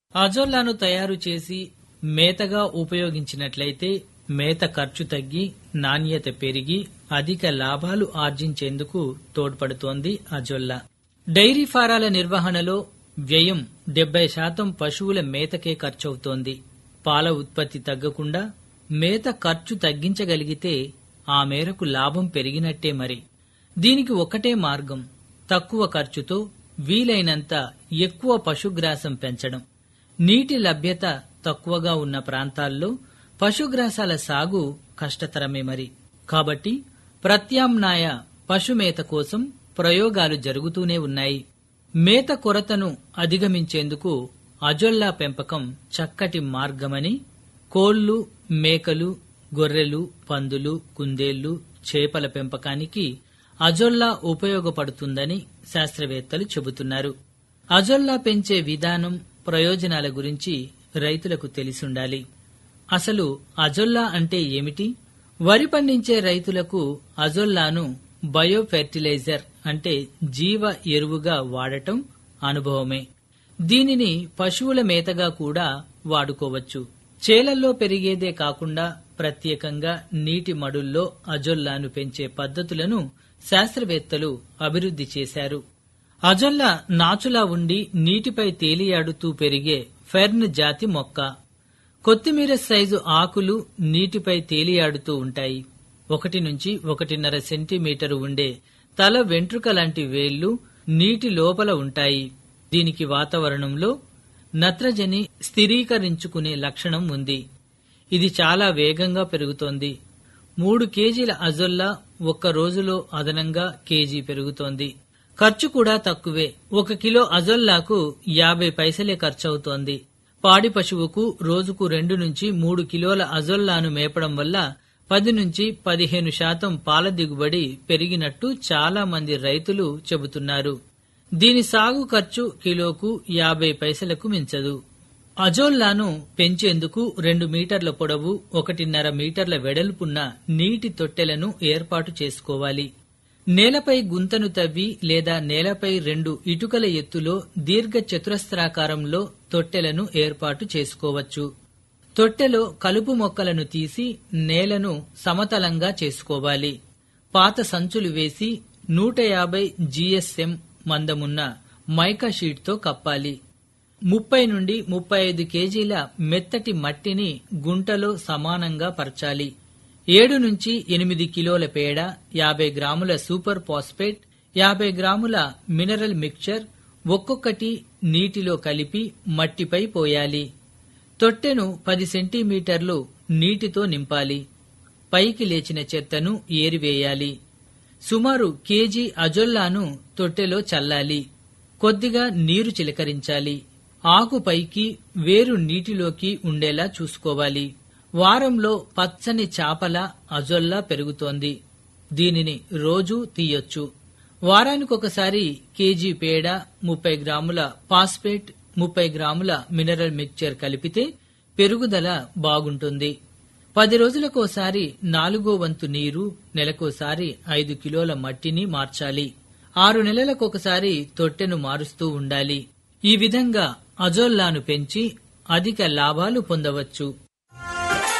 అజొల్లాను తయారు చేసి మేతగా ఉపయోగించినట్లయితే మేత ఖర్చు తగ్గి నాణ్యత పెరిగి అధిక లాభాలు ఆర్జించేందుకు తోడ్పడుతోంది అజొల్లా డైరీ ఫారాల నిర్వహణలో వ్యయం డెబ్బై శాతం పశువుల మేతకే ఖర్చవుతోంది పాల ఉత్పత్తి తగ్గకుండా మేత ఖర్చు తగ్గించగలిగితే ఆ మేరకు లాభం పెరిగినట్టే మరి దీనికి ఒకటే మార్గం తక్కువ ఖర్చుతో వీలైనంత ఎక్కువ పశుగ్రాసం పెంచడం నీటి లభ్యత తక్కువగా ఉన్న ప్రాంతాల్లో పశుగ్రాసాల సాగు కష్టతరమే మరి కాబట్టి ప్రత్యామ్నాయ పశుమేత కోసం ప్రయోగాలు జరుగుతూనే ఉన్నాయి మేత కొరతను అధిగమించేందుకు అజొల్లా పెంపకం చక్కటి మార్గమని కోళ్లు మేకలు గొర్రెలు పందులు కుందేళ్లు చేపల పెంపకానికి అజొల్లా ఉపయోగపడుతుందని శాస్త్రవేత్తలు చెబుతున్నారు అజొల్లా పెంచే విధానం ప్రయోజనాల గురించి రైతులకు తెలిసుండాలి అసలు అజొల్లా అంటే ఏమిటి వరి పండించే రైతులకు అజొల్లాను బయో ఫెర్టిలైజర్ అంటే జీవ ఎరువుగా వాడటం అనుభవమే దీనిని పశువుల మేతగా కూడా వాడుకోవచ్చు చేలల్లో పెరిగేదే కాకుండా ప్రత్యేకంగా నీటి మడుల్లో అజొల్లాను పెంచే పద్ధతులను శాస్త్రవేత్తలు అభివృద్ధి చేశారు అజొల్లా నాచులా ఉండి నీటిపై తేలియాడుతూ పెరిగే ఫెర్న్ జాతి మొక్క కొత్తిమీర సైజు ఆకులు నీటిపై తేలియాడుతూ ఉంటాయి ఒకటి నుంచి ఒకటిన్నర సెంటీమీటరు ఉండే తల వెంట్రుక లాంటి వేళ్లు నీటి లోపల ఉంటాయి దీనికి వాతావరణంలో నత్రజని స్థిరీకరించుకునే లక్షణం ఉంది ఇది చాలా వేగంగా పెరుగుతోంది మూడు కేజీల అజొల్లా ఒక్క రోజులో అదనంగా కేజీ పెరుగుతోంది ఖర్చు కూడా తక్కువే ఒక కిలో అజొల్లాకు యాభై పైసలే ఖర్చవుతోంది పాడి పశువుకు రోజుకు రెండు నుంచి మూడు కిలోల అజొల్లాను మేపడం వల్ల పది నుంచి పదిహేను శాతం పాల దిగుబడి పెరిగినట్టు చాలా మంది రైతులు చెబుతున్నారు దీని సాగు ఖర్చు కిలోకు యాభై పైసలకు మించదు అజోల్లాను పెంచేందుకు రెండు మీటర్ల పొడవు ఒకటిన్నర మీటర్ల వెడల్పున్న నీటి తొట్టెలను ఏర్పాటు చేసుకోవాలి నేలపై గుంతను తవ్వి లేదా నేలపై రెండు ఇటుకల ఎత్తులో దీర్ఘ చతురస్రాకారంలో తొట్టెలను ఏర్పాటు చేసుకోవచ్చు తొట్టెలో కలుపు మొక్కలను తీసి నేలను సమతలంగా చేసుకోవాలి పాత సంచులు వేసి నూట యాభై జీఎస్ఎం మందమున్న మైకా షీట్తో కప్పాలి ముప్పై నుండి ముప్పై ఐదు కేజీల మెత్తటి మట్టిని గుంటలో సమానంగా పరచాలి ఏడు నుంచి ఎనిమిది కిలోల పేడ యాభై గ్రాముల సూపర్ ఫాస్ఫేట్ యాభై గ్రాముల మినరల్ మిక్చర్ ఒక్కొక్కటి నీటిలో కలిపి మట్టిపై పోయాలి తొట్టెను పది సెంటీమీటర్లు నీటితో నింపాలి పైకి లేచిన చెత్తను ఏరివేయాలి సుమారు కేజీ అజొల్లాను తొట్టెలో చల్లాలి కొద్దిగా నీరు చిలకరించాలి ఆకు పైకి వేరు నీటిలోకి ఉండేలా చూసుకోవాలి వారంలో పచ్చని చాపల అజొల్లా పెరుగుతోంది దీనిని రోజూ తీయొచ్చు వారానికొకసారి కేజీ పేడ ముప్పై గ్రాముల పాస్పేట్ ముప్పై గ్రాముల మినరల్ మిక్చర్ కలిపితే పెరుగుదల బాగుంటుంది పది రోజులకోసారి నాలుగో వంతు నీరు నెలకోసారి ఐదు కిలోల మట్టిని మార్చాలి ఆరు నెలలకొకసారి తొట్టెను మారుస్తూ ఉండాలి ఈ విధంగా అజోల్లాను పెంచి అధిక లాభాలు పొందవచ్చు